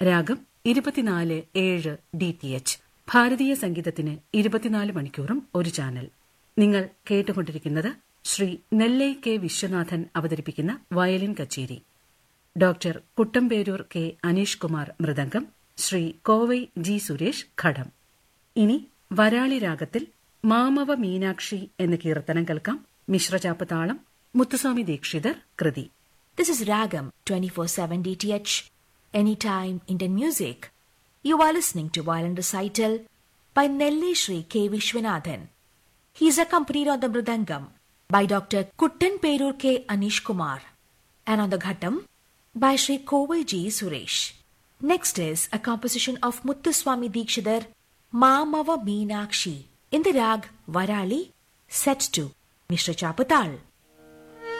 രാഗം ഇരുപത്തിനാല് ഏഴ് ഡി ടി എച്ച് ഭാരതീയ സംഗീതത്തിന് ഇരുപത്തിനാല് മണിക്കൂറും ഒരു ചാനൽ നിങ്ങൾ കേട്ടുകൊണ്ടിരിക്കുന്നത് ശ്രീ നെല്ലൈ കെ വിശ്വനാഥൻ അവതരിപ്പിക്കുന്ന വയലിൻ കച്ചേരി doctor Kuttamperoor K Aneesh Kumar mridangam Shri Kovai G Suresh ghatam ഇനി വരാളി രാഗത്തിൽ മാമവ മീനാക്ഷി എന്ന കീർത്തനം കേൾക്കാം മിശ്രചാപ്പ് താളം മുത്തുസ്വാമി ദീക്ഷിതർ കൃതി This is Ragam 24/7 DTH Anytime Indian Music. You are listening to violin recital by Nelli Shri K. Vishwanathan. He is accompanied on the Mridangam by Dr. Kuttan Perur K. Anish Kumar and on the Ghattam by Shri Kovai G. Suresh. Next is a composition of Muthuswami Dikshidhar Mamava Meenakshi in the rag Varali set to Mishra Chapatal.